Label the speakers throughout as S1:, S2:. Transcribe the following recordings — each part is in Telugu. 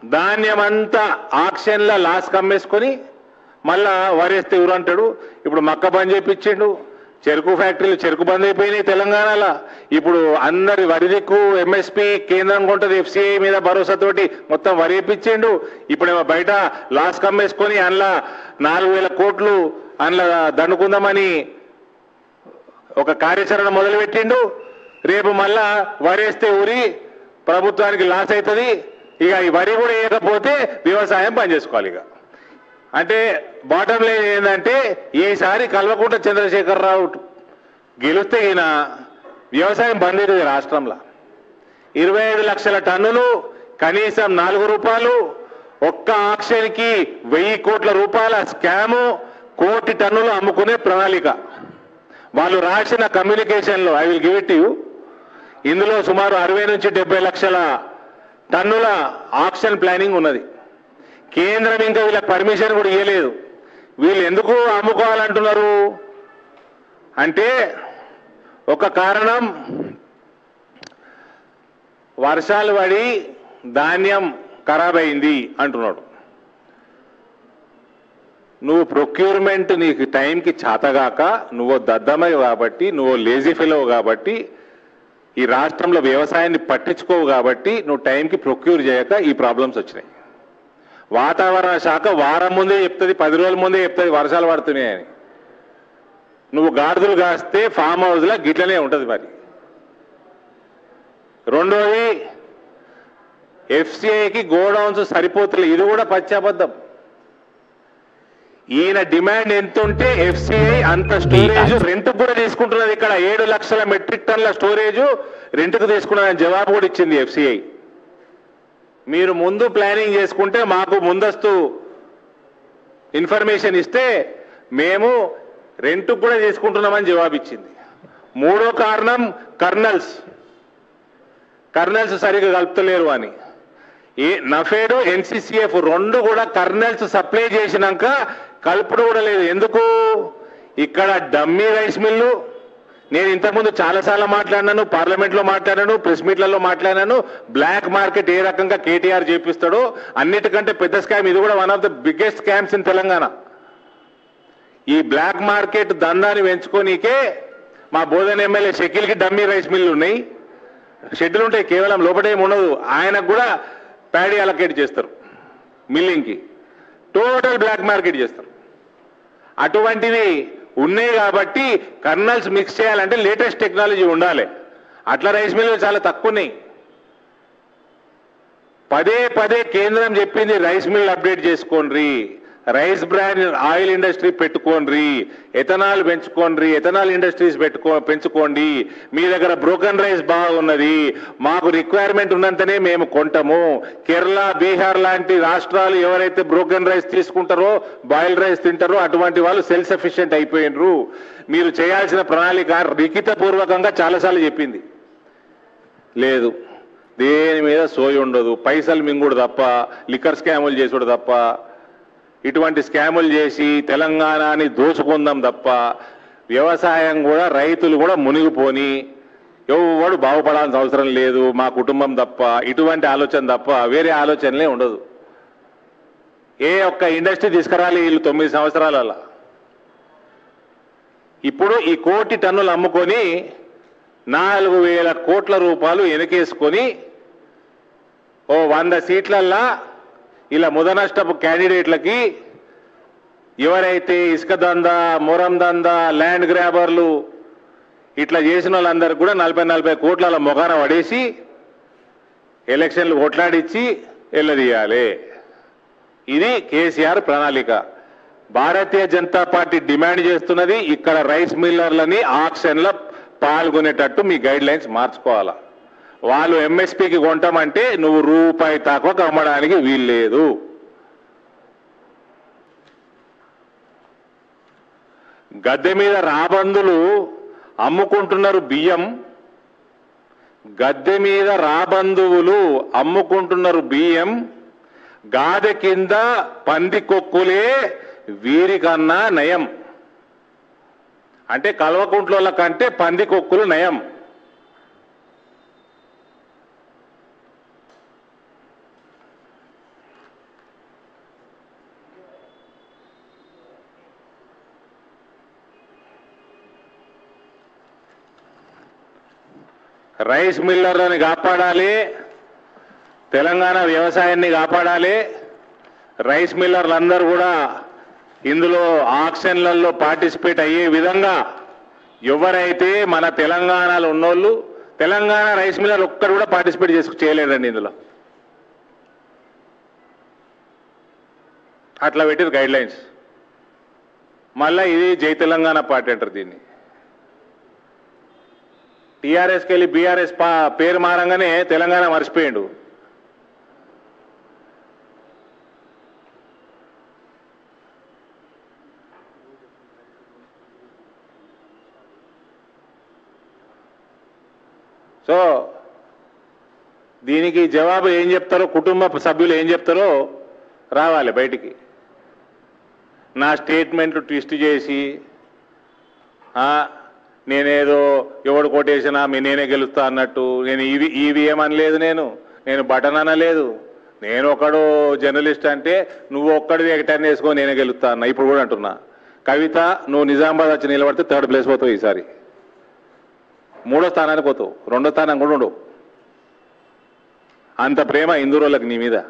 S1: ధాన్యం అంతా ఆక్షన్లో లాస్ కమ్మేసుకొని మళ్ళా వరేస్తే ఎవరు అంటాడు ఇప్పుడు మక్క బంద్ చేపించిండు చెరుకు ఫ్యాక్టరీలు చెరుకు బంద్ అయిపోయినాయి తెలంగాణలో ఇప్పుడు అందరి వరి దిక్కు ఎంఎస్పి కేంద్రం కొంటది ఎఫ్సిఐ మీద భరోసాతోటి మొత్తం వరి ఇప్పించిండు ఇప్పుడేమో బయట లాస్ కమ్మేసుకొని అందులో నాలుగు వేల కోట్లు అందులో దండుకుందామని ఒక కార్యాచరణ మొదలుపెట్టిండు రేపు మళ్ళా వరేస్తే ఊరి ప్రభుత్వానికి లాస్ అవుతుంది ఇక ఈ వరి కూడా వేయకపోతే వ్యవసాయం బంద్ చేసుకోవాలి ఇక అంటే బాటం లైన్ ఏంటంటే ఈసారి కల్వకుంట చంద్రశేఖరరావు గెలిస్తే ఈయన వ్యవసాయం బంద్ అవుతుంది రాష్ట్రంలో ఇరవై ఐదు లక్షల టన్నులు కనీసం నాలుగు రూపాయలు ఒక్క ఆక్షన్కి వెయ్యి కోట్ల రూపాయల స్కాము కోటి టన్నులు అమ్ముకునే ప్రణాళిక వాళ్ళు రాసిన కమ్యూనికేషన్లో I will give it you ఇందులో సుమారు అరవై నుంచి డెబ్బై లక్షల టన్నుల ఆక్షన్ ప్లానింగ్ ఉన్నది కేంద్రం ఇంకా వీళ్ళకి పర్మిషన్ కూడా ఇవ్వలేదు వీళ్ళు ఎందుకు అమ్ముకోవాలంటున్నారు అంటే ఒక కారణం వర్షాలు పడి ధాన్యం ఖరాబ్ అయింది అంటున్నాడు నువ్వు ప్రొక్యూర్మెంట్ నీకు టైంకి చాతగాక నువ్వు దద్దమయ్య కాబట్టి నువ్వు లేజీ ఫెలో కాబట్టి ఈ రాష్ట్రంలో వ్యవసాయాన్ని పట్టించుకోవు కాబట్టి నువ్వు టైంకి ప్రొక్యూర్ చేయక ఈ ప్రాబ్లమ్స్ వచ్చినాయి వాతావరణ శాఖ వారం ముందే చెప్తుంది పది రోజుల ముందే చెప్తుంది వర్షాలు పడుతున్నాయని నువ్వు గాడిదలు కాస్తే ఫామ్ హౌస్లో గిట్లనే ఉంటుంది మరి రెండోది ఎఫ్సిఐకి గోడౌన్స్ సరిపోతలే ఇది కూడా పచ్చాబద్ధం ఈయన డిమాండ్ ఎంత ఉంటే ఎఫ్సిఐ అంత స్టోరేజ్ రెంట్ కూడా తీసుకుంటున్నది ఇక్కడ ఏడు లక్షల మెట్రిక్ టన్ల స్టోరేజ్ రెంట్కు తీసుకున్నదని జవాబు కూడా ఇచ్చింది ఎఫ్సిఐ మీరు ముందు ప్లానింగ్ చేసుకుంటే మాకు ముందస్తు ఇన్ఫర్మేషన్ ఇస్తే మేము రెంట్ కూడా తీసుకుంటున్నామని జవాబు ఇచ్చింది మూడో కారణం కర్నల్స్ కర్నల్స్ సరిగా కలుపుతలేరు అని ఈ నఫేడు ఎన్సిసిఎఫ్ రెండు కూడా కర్నల్స్ సప్లై చేసినాక కలుపుడు కూడా లేదు ఎందుకు ఇక్కడ డమ్మీ రైస్ మిల్లు నేను ఇంతకుముందు చాలాసార్లు మాట్లాడినాను పార్లమెంట్లో మాట్లాడాను ప్రెస్ మీట్లలో మాట్లాడాను బ్లాక్ మార్కెట్ ఏ రకంగా కేటీఆర్ చేపిస్తాడో అన్నిటికంటే పెద్ద స్కామ్ ఇది కూడా one of the biggest scams in Telangana ఈ బ్లాక్ మార్కెట్ దందాన్ని పెంచుకోనీకే మా బోధన ఎమ్మెల్యే షకిల్కి డమ్మీ రైస్ మిల్లు ఉన్నాయి షెడ్యూల్ ఉంటాయి కేవలం లోపటేం ఉండదు ఆయనకు కూడా ప్యాడీ అలకేట్ చేస్తారు మిల్లింగ్కి టోటల్ బ్లాక్ మార్కెట్ చేస్తారు అటువంటివి ఉన్నాయి కాబట్టి కర్నల్స్ మిక్స్ చేయాలంటే లేటెస్ట్ టెక్నాలజీ ఉండాలి అట్లా రైస్ మిల్లు చాలా తక్కువ ఉన్నాయి పదే పదే కేంద్రం చెప్పింది రైస్ మిల్ అప్డేట్ చేసుకోండి రైస్ బ్రాండ్ ఆయిల్ ఇండస్ట్రీ పెట్టుకోండి ఎథనాల్ పెంచుకోండి ఎథనాల్ ఇండస్ట్రీస్ పెట్టుకో పెంచుకోండి మీ దగ్గర బ్రోకన్ రైస్ బాగున్నది మాకు రిక్వైర్మెంట్ ఉన్నంతనే మేము కొంటాము కేరళ బీహార్ లాంటి రాష్ట్రాలు ఎవరైతే బ్రోకన్ రైస్ తీసుకుంటారో బాయిల్ రైస్ తింటారో అటువంటి వాళ్ళు సెల్ఫ్ సఫిషియెంట్ అయిపోయినరు మీరు చేయాల్సిన ప్రణాళిక లిఖిత పూర్వకంగా చాలాసార్లు చెప్పింది లేదు దేని మీద సోయి ఉండదు పైసలు మింగుడు తప్ప లిక్కర్ స్కాములు చేసుడు తప్ప ఇటువంటి స్కాములు చేసి తెలంగాణని దోచుకుందాం తప్ప వ్యవసాయం కూడా రైతులు కూడా మునిగిపోని ఎవడు బాగుపడాల్సిన అవసరం లేదు మా కుటుంబం తప్ప ఇటువంటి ఆలోచన తప్ప వేరే ఆలోచనలే ఉండదు ఏ ఒక్క ఇండస్ట్రీ తీసుకురాలి వీళ్ళు తొమ్మిది సంవత్సరాలలో ఇప్పుడు ఈ కోటి టన్నులు అమ్ముకొని నాలుగు వేల కోట్ల రూపాయలు వెనకేసుకొని ఓ వంద సీట్లల్లా ఇలా ముదనష్టపు క్యాండిడేట్లకి ఎవరైతే ఇసుక దందా మొరం దందా ల్యాండ్ గ్రాబర్లు ఇట్లా చేసిన వాళ్ళందరికీ కూడా నలభై నలభై కోట్ల మొగాన పడేసి ఎలక్షన్లు కొట్లాడిచ్చి వెళ్ళదీయాలి ఇది కేసీఆర్ ప్రణాళిక భారతీయ జనతా పార్టీ డిమాండ్ చేస్తున్నది ఇక్కడ రైస్ మిల్లర్లని ఆక్షన్లో పాల్గొనేటట్టు మీ గైడ్ లైన్స్ మార్చుకోవాలా వాళ్ళు ఎంఎస్పీకి కొంటామంటే నువ్వు రూపాయి తక్కువ అమ్మడానికి వీల్లేదు గద్దె మీద రాబందులు అమ్ముకుంటున్నారు బియ్యం గద్దె మీద రాబంధువులు అమ్ముకుంటున్నారు బియ్యం గాదె కింద పంది కొక్కులే వీరికన్నా నయం అంటే కల్వకుంట్ల కంటే పంది కొక్కులు నయం రైస్ మిల్లర్లని కాపాడాలి తెలంగాణ వ్యవసాయాన్ని కాపాడాలి రైస్ మిల్లర్లందరూ కూడా ఇందులో ఆక్షన్లలో పార్టిసిపేట్ అయ్యే విధంగా ఎవరైతే మన తెలంగాణలో ఉన్నోళ్ళు తెలంగాణ రైస్ మిల్లర్ ఒక్కరు కూడా పార్టిసిపేట్ చేసుకు చేయలేడండి ఇందులో అట్లా పెట్టిరు గైడ్ లైన్స్ మళ్ళా ఇది జై తెలంగాణ పార్టీ అంటారు దీన్ని టీఆర్ఎస్కి వెళ్ళి బీఆర్ఎస్ పా పేరు మారంగానే తెలంగాణ మర్చిపోయిండు సో దీనికి జవాబు ఏం చెప్తారో కుటుంబ సభ్యులు ఏం చెప్తారో రావాలి బయటికి నా స్టేట్మెంట్లు ట్విస్ట్ చేసి ఆ, నేనేదో ఎవడు కొట్టేసినా మీ నేనే గెలుస్తా అన్నట్టు నేను ఈవీ ఈవీఎం అనలేదు నేను నేను బటన్ అనలేదు నేను ఒకడు జర్నలిస్ట్ అంటే నువ్వు ఒక్కడిది ఎగటాన్ని వేసుకొని నేనే గెలుస్తా అన్న ఇప్పుడు కూడా అంటున్నా కవిత నువ్వు నిజామాబాద్ వచ్చి నిలబడితే థర్డ్ ప్లేస్ పోతావు ఈసారి మూడో స్థానానికి పోతావు రెండో స్థానం కూడా ఉండవు అంత ప్రేమ హిందూరోళ్ళకి నీ మీద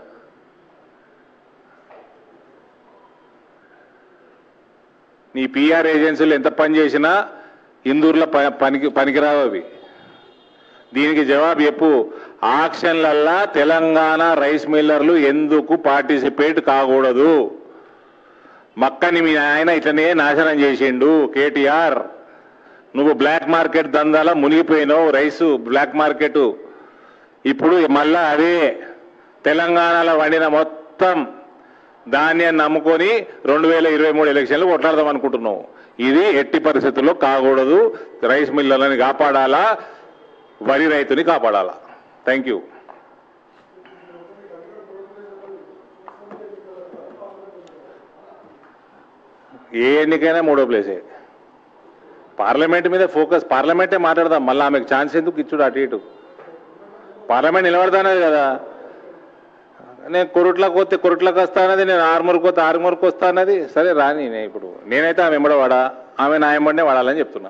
S1: నీ పిఆర్ ఏజెన్సీలు ఎంత పని చేసినా ఇందూరులో ప- పనికి పనికిరావు అవి దీనికి జవాబు చెప్పు ఆక్షన్లల్లా తెలంగాణ రైస్ మిల్లర్లు ఎందుకు పార్టిసిపేట్ కాకూడదు మక్కని మీ ఆయన ఇట్లనే నాశనం చేసిండు కేటీఆర్ నువ్వు బ్లాక్ మార్కెట్ దందాల మునిగిపోయినావు రైసు బ్లాక్ మార్కెట్ ఇప్పుడు మళ్ళా అదే తెలంగాణలో వండిన మొత్తం ధాన్యాన్ని నమ్ముకొని రెండు వేల ఇరవై మూడు ఎలక్షన్లు కొట్లాడదాం అనుకుంటున్నావు ఇది ఎట్టి పరిస్థితుల్లో కాకూడదు రైస్ మిల్లర్లని కాపాడాలా వరి రైతుని కాపాడాలా థ్యాంక్ యూ ఏ ఎన్నికైనా మూడో ప్లేసే పార్లమెంట్ మీద ఫోకస్ పార్లమెంటే మాట్లాడదాం మళ్ళీ ఆమెకు ఛాన్స్ ఎందుకు ఇచ్చుడు అటు ఇటు పార్లమెంట్ నిలబడతానది కదా నేను కొరుట్లకు పోతే కొరుట్లకు వస్తానది నేను ఆరుమూరుకు పోతే ఆరుమూరుకు వస్తానది సరే రాని నేను ఇప్పుడు నేనైతే ఆమె ఎంబడ వాడా ఆమె నా ఎంబడినే వాడాలని చెప్తున్నా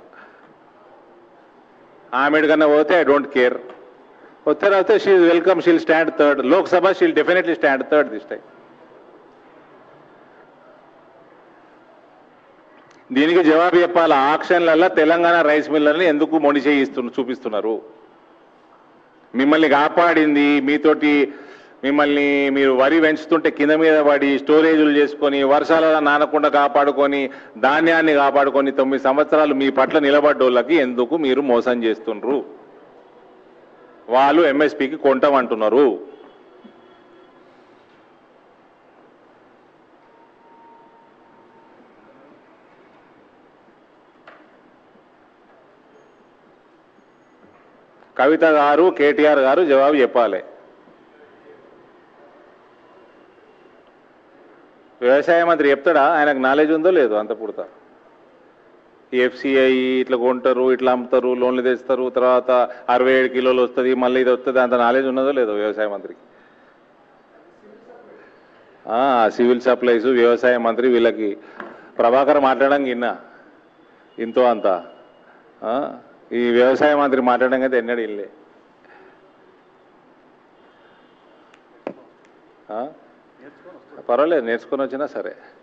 S1: ఆమె కన్నా పోతే ఐ డోంట్ కేర్ వస్తే రాస్తే షీల్ వెల్కమ్ షీల్ స్టాండ్ థర్డ్ లోక్సభ షీల్ definitely stand third this time దీనికి జవాబు చెప్పాలి ఆక్షన్లలో తెలంగాణ రైస్ మిల్లర్ని ఎందుకు మొండి చేయిస్తు చూపిస్తున్నారు మిమ్మల్ని కాపాడింది మీతోటి మిమ్మల్ని మీరు వరి పెంచుతుంటే కింద మీద పడి స్టోరేజులు చేసుకొని వర్షాలలో నానకుండా కాపాడుకొని ధాన్యాన్ని కాపాడుకొని తొమ్మిది సంవత్సరాలు మీ పట్ల నిలబడ్డోళ్ళకి ఎందుకు మీరు మోసం చేస్తుండ్రు వాళ్ళు ఎంఎస్పికి కొంటామంటున్నారు కవిత గారు కేటీఆర్ గారు జవాబు చెప్పాలి వ్యవసాయ మంత్రి చెప్తాడా ఆయనకు నాలెడ్జ్ ఉందో లేదో అంత పుడతా ఎఫ్సిఐ ఇట్లా కొంటారు ఇట్లా అమ్ముతారు లోన్లు తెస్తారు తర్వాత అరవై ఏడు కిలోలు వస్తుంది మళ్ళీ ఇది వస్తుంది అంత నాలెడ్జ్ ఉన్నదో లేదో వ్యవసాయ మంత్రికి ఆ, సివిల్ సప్లైస్ వ్యవసాయ మంత్రి వీళ్ళకి ప్రభాకర్ మాట్లాడడం విన్నా ఇంతో అంత ఆ, ఈ వ్యవసాయ మంత్రి మాట్లాడడం అయితే ఎన్నడూ ఇల్లే పర్వాలేదు నేర్చుకొని వచ్చినా సరే